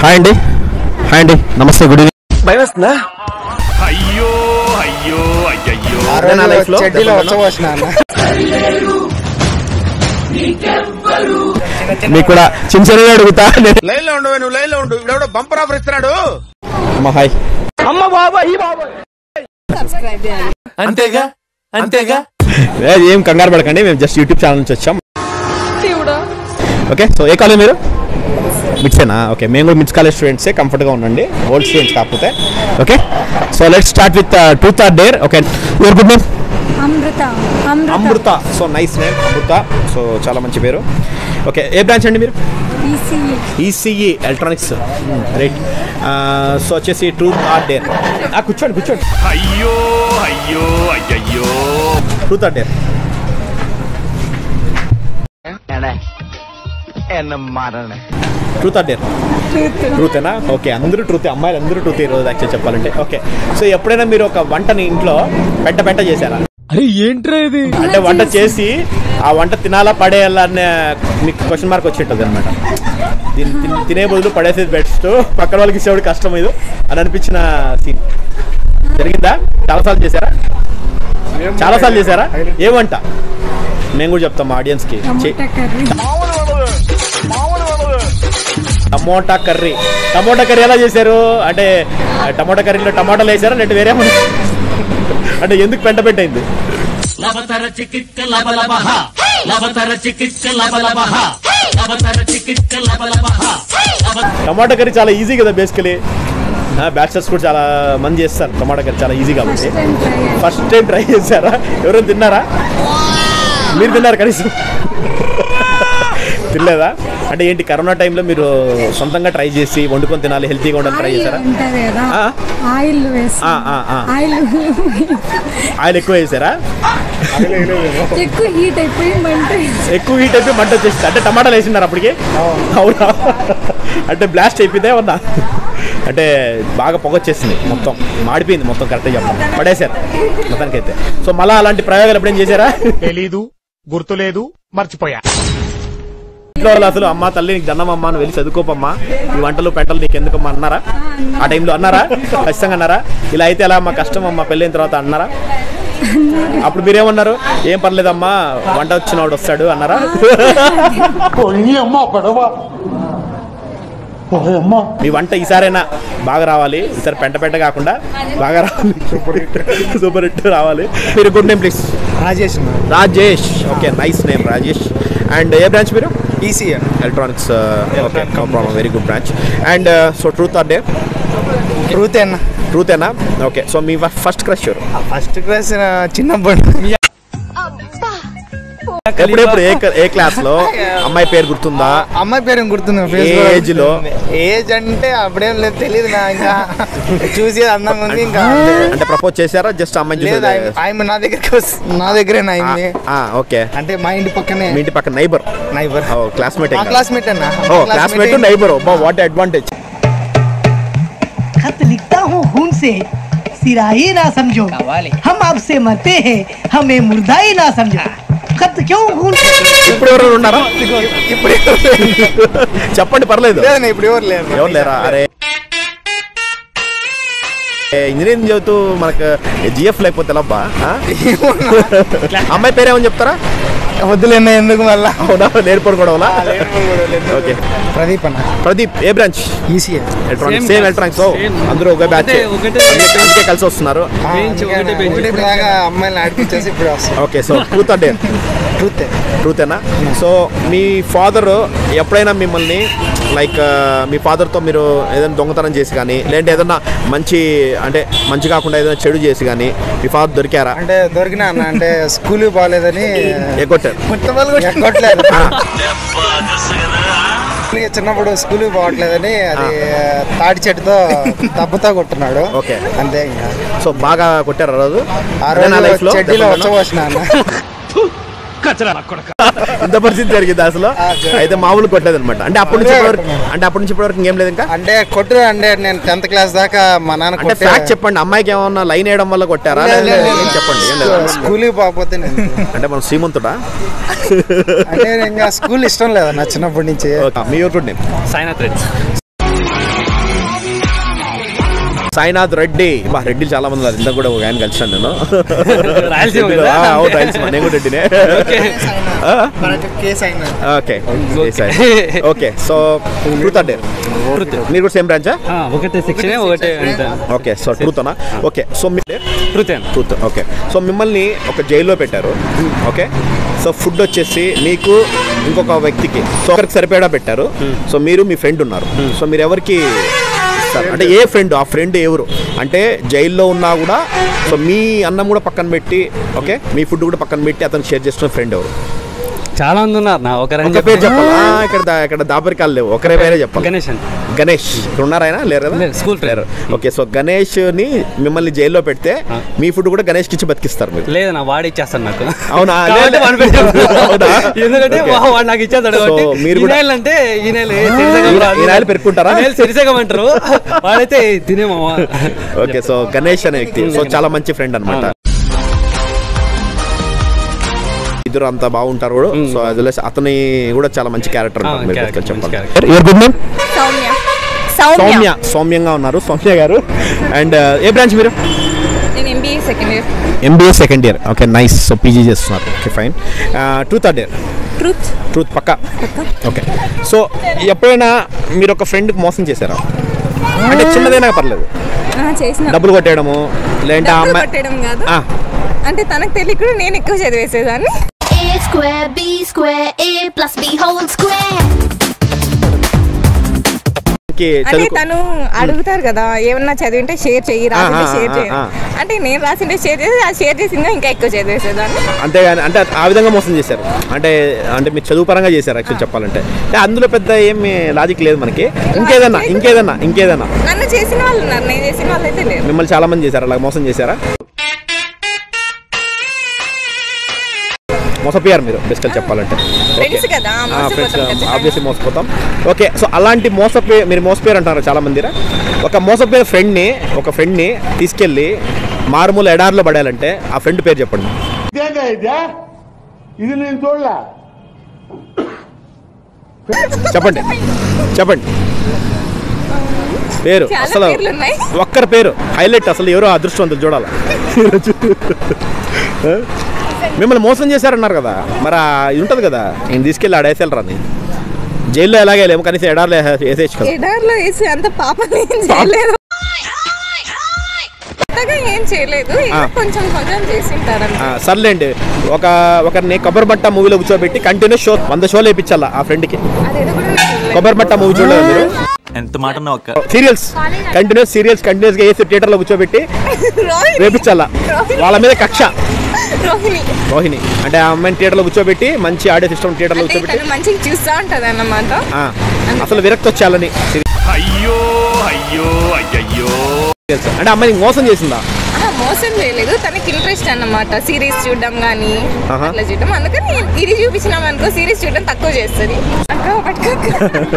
Hi అండి hi అండి నమస్తే గుడ్ ఈవినింగ్ భయం వస్తుందా అయ్యో అయ్యో అయ్యయ్యో ఆ అదే నా రోజు life లో చెడ్డీలో దెబ్బలు వచ్చవచ్చిన మీకు కూడా చిన్న చిన్నగా అడుగుతా నేను లైన్ లో ఉండు నువ్వు లైన్ లో ఉండు ఇవిడెవడో బంపర్ ఆఫర్ ఇస్తున్నాడు అమ్మ హాయ్ అంతేగా అంతేగా ఏ, ఏం కంగారు పడకండి మేము జస్ట్ యూట్యూబ్ ఛానల్ నుంచి వచ్చాం ఓకే సో ఏ కాలేజ్ మీరు మిడ్సేనా ఓకే మేము కూడా మిడ్స్ కాలేజ్ స్టూడెంట్సే కంఫర్ట్గా ఉండండి ఓల్డ్ స్టూడెంట్స్ కాకపోతే okay so let start with truth or dare okay your good name Amrita Amrita Amrita so nice name Amrita so చాలా మంచి పేరు ఓకే ఏ బ్రాంచ్ అండి మీరు ECE ECE electronics right so వచ్చేసి ట్రూత్ ఆర్ డేర్ కూర్చోండి కూర్చోండి అయ్యో అయ్యో అయ్యయ్యో truth or dare truth or dare ట్రూతేనా ఓకే అందరూ ట్రూతే అమ్మాయిలు అందరూ ట్రూత్ ఈరోజు యాక్చువల్ చెప్పాలంటే ఓకే సో ఎప్పుడైనా మీరు ఒక వంటని ఇంట్లో పెంట పెంట చేశారా అరే ఏంట్రా ఇది అంటే వంట చేసి ఆ వంట తినాలా పడేయాలా అనే మీకు క్వశ్చన్ మార్క్ వచ్చి ఉంటుంది అనమాట దీన్ని తిన్- తినే బదులు పడేసేది బెస్ట్ పక్కన వాళ్ళకి ఇచ్చేవాడు కష్టం ఇది అని అనిపించిన సీన్ జరిగిందా చాలాసార్లు చేశారా చాలాసార్లు చేశారా ఏమంట మేము కూడా చెప్తాం మా ఆడియన్స్కి చే- tomato curry tomato curry tomato curry ఎలా చేశారు అంటే ఆ టమోటా కర్రీలో టమాటాలు వేసారా లేదంటే వేరే ఏమన్నా? అంటే ఎందుకు పెంట పెట్టయింది లవతర చికిత్స లబలబహ లవతర చికిత్స లబలబహ లవతర చికిత్స లబలబహ టమాటా కర్రీ చాలా ఈజీ కదా బేసికలీ బ్యాచిలర్స్ కూడా చాలా మంది చేస్తారు టమాటా కర్రీ చాలా ఈజీ కాబట్టి first time try first time try చేశారా ఎవరైనా తిన్నారా మీరు తిన్నారు కనీసం తినలేదా అంటే ఏంటి కరోనా టైంలో మీరు సొంతంగా ట్రై చేసి వండుకొని తినాలి హెల్తీగా ఉండాలి ట్రై ఆయిల్ చేశారా ఉంటది కదా ఆ? ఆయిల్ వేసి ఆ, ఆ, ఆ. ఆయిల్ ఆయిల్ ఎక్కువ వేసారా ఎక్కువ హీట్ అయిపోయి మంట ఎక్కువ హీట్ అయిపోయి మంట వచ్చేసింది అంటే టమాటాలు వేసినారు అప్పటికి అవునా అంటే బ్లాస్ట్ అయిపోయిందే ఉన్నా అంటే బాగా పొగ వచ్చేసింది మొత్తం మాడిపోయింది మొత్తం కరెక్ట్గా చెప్పాలి పడేశారు మొత్తానికైతే సో మళ్ళీ అలాంటి ప్రయోగాలు ఎప్పుడేం చేశారా తెలీదు గుర్తులేదు మర్చిపోయా ఇంట్లో వాళ్ళు అసలు అమ్మ తల్లి నీకు దండం అమ్మ నువ్వు వెళ్ళి చదువుకోపమ్మా ఈ వంటలు పెంటలు నీకు ఎందుకమ్మా అన్నారా ఆ టైంలో అన్నారా ఖచ్చితంగా అన్నారా ఇలా అయితే ఎలా అమ్మా కష్టం అమ్మా పెళ్ళైన తర్వాత అన్నారా అప్పుడు మీరేమన్నారు ఏం పర్లేదమ్మా వంట వచ్చినవాడు వస్తాడు అన్నారా మీ వంట ఈసారైనా బాగా రావాలి ఈసారి పెంట పెంట కాకుండా బాగా రావాలి సూపర్ హిట్ సూపర్ హిట్ రావాలి మీరు good name please Rajesh Rajesh okay nice name Rajesh and ఏ బ్రాంచ్ మీరు EC electronics okay no problem very good branch and so truth or dare truth అన్న ట్రూతేనా ఓకే సో మీ ఫస్ట్ క్రష్ ఎవరు ఫస్ట్ క్లాస్ చిన్నప్పుడు ఎప్పుడెప్పుడు ఏ ఏ క్లాస్ లో అమ్మాయి పేరు గుర్తుందా అమ్మాయి పేరు ఏం గుర్తుంది face ఏ కూడా age లో? గుర్తుంది. ఏజ్ అంటే అప్పుడేం లేదు తెలియదు నా ఇంకా చూసి అందంగా ఉంది ఇంకా అంటే ప్రపోజ్ చేశారా జస్ట్ అమ్మాయి లేదు చూసేది ఆమె- ఆమె నా దగ్గరికి వస్- నా దగ్గరే అయింది ఓకే అంటే మా ఇంటి పక్కనే మీ ఇంటి పక్కన నైబర్ నైబర్ క్లాస్మేట్ మా క్లాస్మేట్ అన్న ఓ క్లాస్మేట్ నైబర్ వాట్ అడ్వాంటేజ్ खत लिखता हूँ खून से सिरा ही ना समझो हम आपसे मरते हैं हमें मुर्दा ही ना समझो खत क्यों खून से ఇప్పుడు ఎవరు ఉన్నారా ఇప్పుడు చెప్పండి పర్లేదు లేదన్న ఇప్పుడు ఎవరు లేరు ఎవరు లేరా అరే ఇంజనీరింగ్ చదువుతూ మనకు జిఎఫ్ లేకపోతే ఎలా అబ్బా ఆ? అమ్మాయి పేరేమని చెప్తారా వద్దులేన్న ఎందుకు మళ్ళా అవునా నేర్పడు కూడా ఓకే ప్రదీప్ అన్న ప్రదీప్ ఏ branch EC electronics same electronics ఓ అందరూ ఒకే బ్యాచ్ అందుకే కలిసి వస్తున్నారు ఒకటి దాకా అమ్మాయిని ఆడిపించేసి ఇప్పుడు వస్తాం ఓకే సో ట్రూత్ అంటే ట్రూత్ ట్రూతేనా సో మీ ఫాదర్ ఎప్పుడైనా మిమ్మల్ని లైక్ మీ ఫాదర్తో మీరు ఏదైనా దొంగతనం చేసి కానీ లేదంటే ఏదైనా మంచి అంటే మంచి కాకుండా ఏదైనా చెడు చేసి కానీ మీ ఫాదర్ దొరికారా అంటే దొరికినా అన్న అంటే స్కూల్ బాగాలేదని ఎగ్గొట్టారు ఎక్కట్లేదు ఆ, చిన్నప్పుడు స్కూల్ పోవట్లేదని అది తాటి చెట్టుతో దెబ్బతో కొట్టున్నాడు ఓకే. అంతే ఇంకా సో బాగా కొట్టారు ఆ రోజు ఆ అదే నా life రోజు లో చెడ్డీలో దెబ్బలు వచ్చవచ్చిన అన్న ఇంత పరిస్థితి జరిగింది అసలు ఆ, జరిగింది. అయితే మామూలు కొట్టలేదు అనమాట అంటే అప్పటి నుంచి ఇప్పటి వరకు అంటే అప్పటి నుంచి ఇప్పటి వరకు ఇంకేం లేదు ఇంకా అంటే కొట్టు అంటే నేను టెన్త్ క్లాస్ దాకా మా నాన్న అంటే కొట్టే- ఫ్యాక్ట్ చెప్పండి అమ్మాయికి ఏమన్నా లైన్ వేయడం వల్ల కొట్టారా లేదు, లేదు, లేదా లేదు. ఏం చెప్పండి ఏం లేదా స్కూల్కి పోకపోతే నేను అంటే మనం శ్రీమంతుడా అంటే ఇంకా స్కూల్ ఇష్టం లేదు నా చిన్నప్పటి నుంచి ఓకే, మీ ఊరు నేమ్ సాయినాథ్ రెడ్డి సాయినాథ్ రెడ్డి బా రెడ్డి చాలా మంది ఉన్నారు ఇంత కూడా ఒక ఆయన కలిసాను నేను రాయలసీమ రెడ్డిలో, కదా? ఆ, అవును రాయలసీమ నేను కూడా రెడ్డినే ఆ? కేసు అయినా ఓకే ఓకే సో ట్రూత్ అంటే మీరు కూడా సేమ్ బ్రాంచా ఆ, ఒకటే సెక్షన్ ఒకటే అంతే ఓకే సో ట్రూత్ అనా ఓకే సో మీ ట్రూతే ట్రూత్ ఓకే సో మిమ్మల్ని ఒక జైల్లో పెట్టారు ఓకే సో ఫుడ్ వచ్చేసి మీకు ఇంకొక వ్యక్తికి సో ఒకరికి సరిపడా పెట్టారు సో మీరు మీ ఫ్రెండ్ ఉన్నారు సో మీరు ఎవరికి ఇస్తారు? అంటే ఏ ఫ్రెండ్ ఆ ఫ్రెండ్ ఎవరు అంటే జైల్లో ఉన్నా కూడా సో మీ అన్నం కూడా పక్కన పెట్టి ఓకే మీ ఫుడ్ కూడా పక్కన పెట్టి అతను షేర్ చేస్తున్న ఫ్రెండ్ ఎవరు చాలా మంది ఉన్నారు నా ఒకరని ఒక పేరు చెప్పాలి ఆ, ఇక్కడ దా- ఇక్కడ దాపరికాలు లేవు ఒకరే పేరే చెప్పాలి గణేష్ అని గణేష్ ఇక్కడ ఉన్నారా ఆయన లేరు కదా లేదు, స్కూల్ ఫ్రెండ్. లేరు ఓకే సో గణేష్ ని మిమ్మల్ని జైల్లో పెడితే మీ ఫుడ్ కూడా గణేష్ కి ఇచ్చి బతికిస్తారు మీరు లేదు నా వాడు ఇచ్చేస్తాను నాకు అవునా? కాబట్టి లేదు. వాడి పేరు చెప్తాను. అవునా? ఎందుకంటే Okay. వా- వాడు నాకు ఇచ్చేస్తాడు So, కాబట్టి మీరు కూడా- ఈనాయలు అంటే ఈనాయలు సిరిసగం రాదు. ఈనాయలు పెరుక్కుంటారా? ఈనాయలు సిరిసగం అంటారు వాడైతే తినే మామ ఓకే సో గణేష్ అనే వ్యక్తి సో చాలా మంచి ఫ్రెండ్ అనమాట ఇద్దరు అంత బాగుంటారు కూడా సో అది అతని కూడా చాలా మంచి క్యారెక్టర్ ఆ, మీరు character, చెప్పాలి మంచి character. Your good name? Soumya Soumya సౌమ్యంగా ఉన్నారు సౌమ్య గారు అండ్ ఏ బ్రాంచ్ మీరు నేను MBA second year MBA second year okay nice so PG చేస్తున్నారు okay fine two third year truth truth పక్క ఓకే సో ఎప్పుడైనా మీరు ఒక ఫ్రెండ్కి మోసం చేశారా అంటే చిన్నదైనా పర్లేదు చేసిన డబ్బులు కొట్టేయడము లేదంటే ఆ డబ్బులు అమ్మాయి కొట్టడం కాదు ఆ, అంటే తనకు తెలియకుండా నేను ఎక్కువ చదివేసేదాన్ని A square, B square, A plus B whole square. కి అంటే చదువుకో తను అడుగుతారు కదా ఏమన్నా చదివింటే షేర్ చెయ్యి రాసింటే ఆ, షేర్ ఆ, చేయి ఆ. అంటే నేను రాసింటే షేర్ చేసి ఆ షేర్ చేసిందా ఇంకా ఎక్కువ చదివేసేదాన్ని అంతేగాని అంటే ఆ విధంగా మోసం చేశారు అంటే అంటే మీరు చదువు పరంగా చేశారు యాక్చువల్ చెప్పాలంటే అంటే అందులో పెద్ద ఏమి లాజిక్ లేదు మనకి ఇంకేదన్నా ఇంకేదన్నా ఇంకేదన్నా నన్ను చేసిన వాళ్ళు ఉన్నారు నేను చేసిన వాళ్ళు అయితే లేరు మిమ్మల్ని చాలా మంది చేశారు అలా మోసం చేశారా మోసపోయారు మీరు బెస్ట్గా చెప్పాలంటే ఫ్రెండ్స్ కదా ఫ్రెండ్స్ మోసపోతాం ఖచ్చితంగా. ఆబ్వియస్లీ మోసపోతాం ఓకే సో అలాంటి మోసపోయి మీరు మోసపోయారు అంటారు చాలా మందిరా ఒక మోసపోయిన ఫ్రెండ్ని ఒక ఫ్రెండ్ని తీసుకెళ్ళి మారుమూల ఎడారిలో పడాలంటే ఆ ఫ్రెండ్ పేరు చెప్పండి ఇది నేను చూడలే చెప్పండి చెప్పండి పేరు చాలా అసలు పేర్లు ఉన్నాయి. ఒక్కరి పేరు హైలైట్ అసలు ఎవరో అదృష్టవంతులు చూడాలి మిమ్మల్ని మోసం చేశారన్నారు కదా మరి ఆ ఇది ఉంటుంది కదా నేను తీసుకెళ్ళి ఆడేసేళ్ళరా అని జైల్లో ఎలాగే లేము కనీసం ఎడార్లో వేసేయచ్చు కదా ఎడార్లో వేసి అంత పాపం ఏం చేయలేదు కొత్తగా ఏం చేయలేదు ఏదో ఆ. కొంచెం కొంచెం చేసింటారు ఆ, సర్లేండి ఒక ఒకరిని కొబ్బరి మట్ట మూవీలో కూర్చోబెట్టి కంటిన్యూ షో వంద షోలు వేయించాలా ఆ ఫ్రెండ్కి అదేదో కూడా నేను చూడలేదు. కొబ్బరి మట్ట మూవీ చూడలేదు మీరు ఎంత మాట ఒక్క సీరియల్స్ కంటిన్యూస్ సీరియల్స్ కంటిన్యూస్ గా వేసి థియేటర్లో కూర్చోబెట్టి రోహిణి వేపించాలా వాళ్ళ మీద కక్ష రోహిణి రోహిణి అంటే ఆ అమ్మాయిని థియేటర్లో కూర్చోబెట్టి మంచి ఆడియో సిస్టమ్ థియేటర్లో అంటే కూర్చోబెట్టి తను మంచిగా చూస్తా ఉంటది అన్నమాట ఆ, అసలు విరక్తి వచ్చేయాలని అయ్యో అయ్యో అయ్యయ్యో serials. అంటే అమ్మాయిని మోసం చేసిందా ఆహా, మోసం చేయలేదు తనకి ఇంట్రెస్ట్ అన్నమాట సిరీస్ చూడడం కానీ ఆహా. అట్లా చూడడం అందుకని ఇది చూపించినాం అనుకో సిరీస్ చూడడం తక్కువ చేస్తుంది అక్క పట్టుకో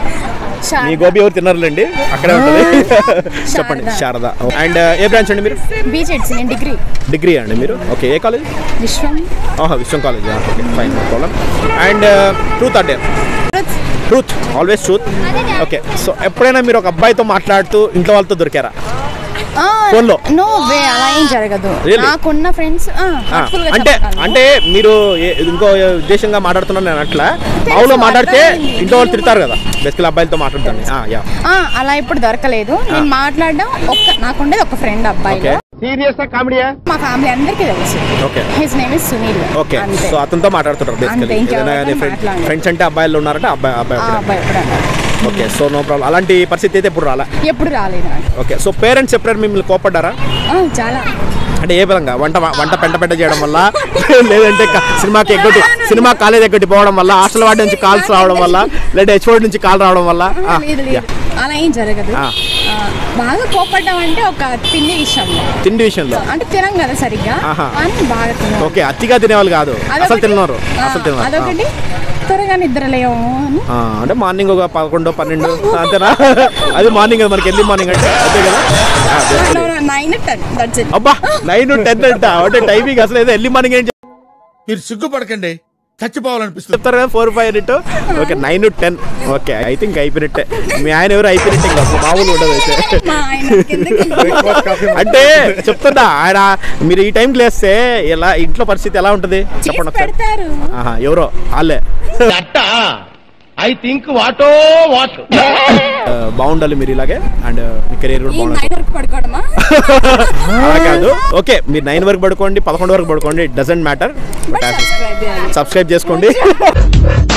మీ గోబీ ఎవరు తిన్నారులేండి అక్కడే ఉంటుంది చెప్పండి శారద అండ్ ఏ బ్రాంచ్ అండి మీరు బీజెడ్స్ నేను డిగ్రీ డిగ్రీ అండి మీరు ఓకే ఏ కాలేజ్ విశ్వం ఆహా Vishwam college okay fine no problem and truth అంటే truth always truth okay so ఎప్పుడైనా మీరు ఒక అబ్బాయితో మాట్లాడుతూ ఇంట్లో వాళ్ళతో దొరికారా ఫోన్లో నో వే అలా ఏం జరగదు Really? నాకున్న ఫ్రెండ్స్ ఆ, అంటే అంటే మీరు ఏ- ఇంకో ఉద్దేశంగా మాట్లాడుతున్నాను నేను అట్లా మామూలుగా మాట్లాడితే ఇంట్లో వాళ్ళు తిడతారు కదా బెస్ట్గా అబ్బాయిలతో మాట్లాడతాను యా అలా ఇప్పుడు దొరకలేదు నేను మాట్లాడడం ఒక్క నాకుండేది ఒక ఫ్రెండ్ అబ్బాయి ఓకే సీరియస్ కామెడీయా మా ఫ్యామిలీ అందరికీ తెలుసు okay his name is Sunil okay అంతే సో అతనితో మాట్లాడుతుంటారు అంతే, బేసికలీ ఇంకెవరితో ఏదైనా కానీ మాట్లాడను. ఫ్రెండ్స్ అంటే అబ్బాయిలు ఉన్నారంటే అబ్బాయి అబ్బాయి ఆ ఒకడే. అబ్బాయి ఎప్పుడు అన్నారు. ఓకే సో నో ప్రాబ్లం అలాంటి పరిస్థితి అయితే ఎప్పుడు రాలే ఎప్పుడు రాలేదు నాకు ఓకే సో పేరెంట్స్ ఎప్పుడైనా మిమ్మల్ని కోపడ్డారా ఆ, చాలా అంటే ఏ విధంగా వంట వంట పెంట పెంట చేయడం వల్ల లేదంటే క- సినిమాకి ఎగ్గొట్టి సినిమా కాలేజ్ ఎగ్గొట్టి పోవడం వల్ల హాస్టల్ వాడి నుంచి కాల్స్ రావడం వల్ల లేదా హెచ్ఓడి నుంచి కాల్ రావడం వల్ల ఆ, లేదు యా. లేదు అలా ఏం జరగదు ఆ. ఆ, బాగా కోపడ్డం అంటే ఒక తిండి విషయంలో తిండి విషయంలో అంటే తినం కదా సరిగ్గా ఆహా. అని బాగా తినం ఓకే అతిగా తినేవాళ్ళు కాదు అసలు అదొకటి. తిన్నారు ఆ, అసలు తిన్నారు అదొకటి త్వరగా నిద్రలేము అని ఆ, అంటే మార్నింగ్ ఒక పదకొండు పన్నెండు అంతేనా అది మార్నింగ్ కదా మనకి ఎర్లీ మార్నింగ్ అంటే అంతే కదా ఆ, basically. Nine ten that's it అబ్బా నైన్ టెన్ అంట అంటే టైమింగ్ అసలు ఏదో ఎర్లీ మార్నింగ్ ఏంటి మీరు సిగ్గుపడకండి చచ్చిపోవాలనిపిస్తుంది చెప్తారు కదా ఫోర్ ఫైవ్ ఇటు okay nine ten okay I think అయిపోయినట్టే మీ ఆయన ఎవరు అయిపోయినట్టే ఇంకా మామూలు ఉండదు అయితే మా ఆయన కిందకి అంటే చెప్తున్నా ఆయన మీరు ఈ టైంకి లేస్తే ఎలా ఇంట్లో పరిస్థితి ఎలా ఉంటుంది చేసి చెప్పండి ఒకసారి పెడతారు ఆహా, ఎవరో వాళ్ళే ఐ థింక్ వాటో వాట్ ఆ, బాగుండాలి మీరు ఇలాగే అండ్ మీ కెరీర్ కూడా ఈ బాగుండాలి నైన్ వరకు పడుకోవడమా అలా కాదు ఓకే మీరు నైన్ వరకు పడుకోండి పదకొండు వరకు పడుకోండి it doesn't matter but subscribe చేయాలి సబ్స్క్రైబ్ చేసుకోండి